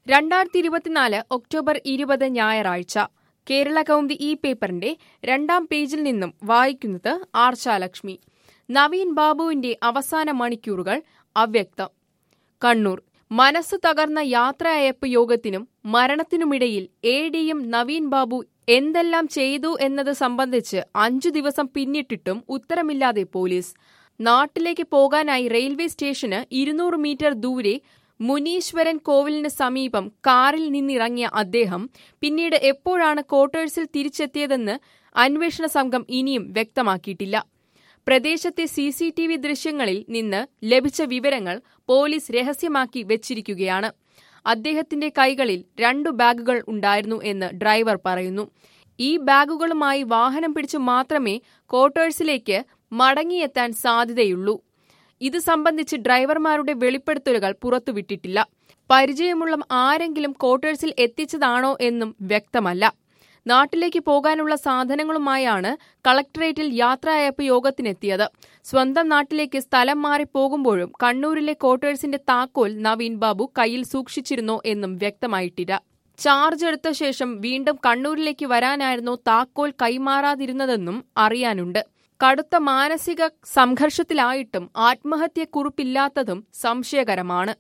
രണ്ടായിരത്തി ഇരുപത്തിനാല് ഒക്ടോബർ ഇരുപത് ഞായറാഴ്ച കേരള കൗമുദി ഈ പേപ്പറിന്റെ രണ്ടാം പേജിൽ നിന്നും വായിക്കുന്നത് ആർച്ചാലക്ഷ്മി നവീൻ ബാബുവിന്റെ അവസാന മണിക്കൂറുകൾ അവ്യക്തം കണ്ണൂർ മനസ്സ് തകർന്ന യാത്രയയപ്പ് യോഗത്തിനും മരണത്തിനുമിടയിൽ എ ഡിയും നവീൻ ബാബു എന്തെല്ലാം ചെയ്തു എന്നത് സംബന്ധിച്ച് അഞ്ചു ദിവസം പിന്നിട്ടിട്ടും ഉത്തരമില്ലാതെ പോലീസ് നാട്ടിലേക്ക് പോകാനായി റെയിൽവേ സ്റ്റേഷന് ഇരുന്നൂറ് മീറ്റർ ദൂരെ മുനീശ്വരൻ കോവിലിന് സമീപം കാറിൽ നിന്നിറങ്ങിയ അദ്ദേഹം പിന്നീട് എപ്പോഴാണ് ക്വാർട്ടേഴ്സിൽ തിരിച്ചെത്തിയതെന്ന് അന്വേഷണ സംഘം ഇനിയും വ്യക്തമാക്കിയിട്ടില്ല പ്രദേശത്തെ സി സി ടി വി ദൃശ്യങ്ങളിൽ നിന്ന് ലഭിച്ച വിവരങ്ങൾ പോലീസ് രഹസ്യമാക്കി വെച്ചിരിക്കുകയാണ് അദ്ദേഹത്തിന്റെ കൈകളിൽ രണ്ടു ബാഗുകൾ ഉണ്ടായിരുന്നു എന്ന് ഡ്രൈവർ പറയുന്നു ഈ ബാഗുകളുമായി വാഹനം പിടിച്ചു മാത്രമേ ക്വാർട്ടേഴ്സിലേക്ക് മടങ്ങിയെത്താൻ സാധ്യതയുള്ളൂ ഇത് സംബന്ധിച്ച് ഡ്രൈവർമാരുടെ വെളിപ്പെടുത്തലുകൾ പുറത്തുവിട്ടിട്ടില്ല പരിചയമുള്ള ആരെങ്കിലും ക്വാർട്ടേഴ്സിൽ എത്തിച്ചതാണോ എന്നും വ്യക്തമല്ല നാട്ടിലേക്ക് പോകാനുള്ള സാധനങ്ങളുമായാണ് കളക്ടറേറ്റിൽ യാത്രയയപ്പ് യോഗത്തിനെത്തിയത് സ്വന്തം നാട്ടിലേക്ക് സ്ഥലം മാറി പോകുമ്പോഴും കണ്ണൂരിലെ ക്വാർട്ടേഴ്സിന്റെ താക്കോൽ നവീൻ ബാബു കയ്യിൽ സൂക്ഷിച്ചിരുന്നോ എന്നും വ്യക്തമായിട്ടില്ല ചാർജ് എടുത്ത ശേഷം വീണ്ടും കണ്ണൂരിലേക്ക് വരാനായിരുന്നു താക്കോൽ കൈമാറാതിരുന്നതെന്നും അറിയാനുണ്ട് കടുത്ത മാനസിക സംഘർഷത്തിലായിട്ടും ആത്മഹത്യക്കുറിപ്പില്ലാത്തതും സംശയകരമാണ്